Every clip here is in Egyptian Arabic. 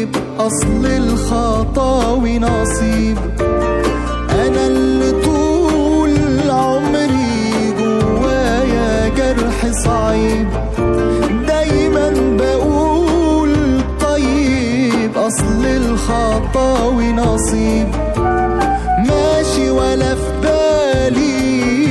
طيب أصل الخطاوي نصيب أنا اللي طول عمري جوايا جرح صعيب دايما بقول طيب أصل الخطاوي نصيب ماشي ولا في بالي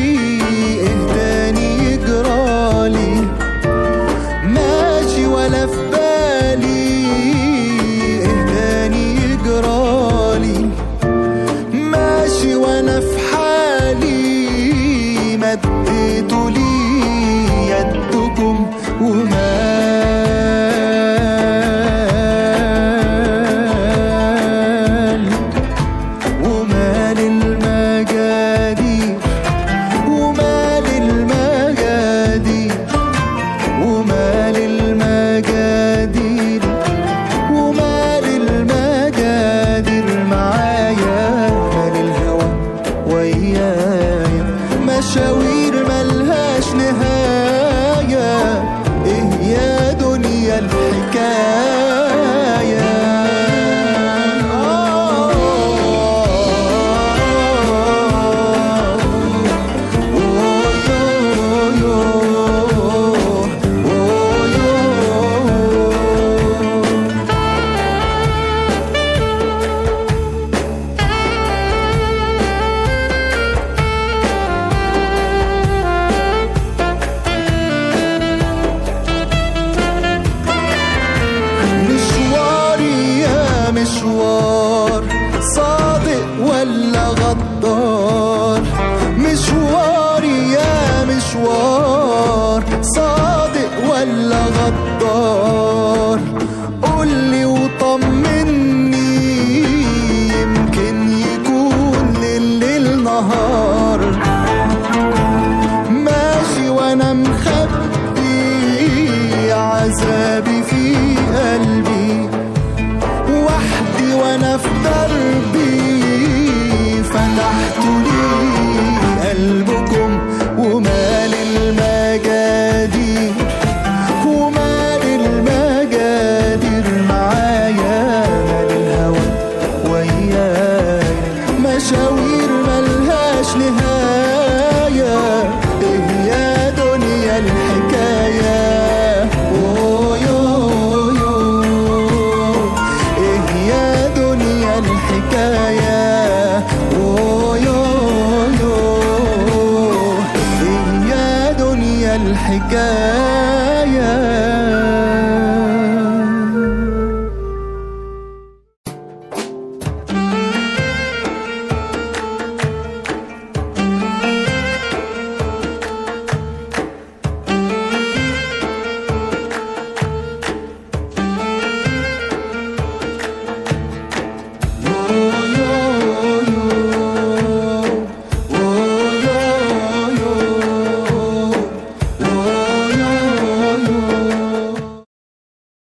اهداني يجرالي ماشي ولا في بالي اهداني يجرالي ماشي وانا في حالي مديتوا لي يدكم ومال ومال المجادير ومال المجادير ومال المجادير ومال المجادير معايا مال الهوى ويايا مشاوير ملهاش نهاية ايه يا دنيا الحكاية مشواري يا مشوار صادق ولا غدار مشواري يا مشوار صادق ولا غدار قولي وطمني يمكن يكون لليل نهار ماشي وانا مخبي عذابي في قلبي وحدي وانا في دربي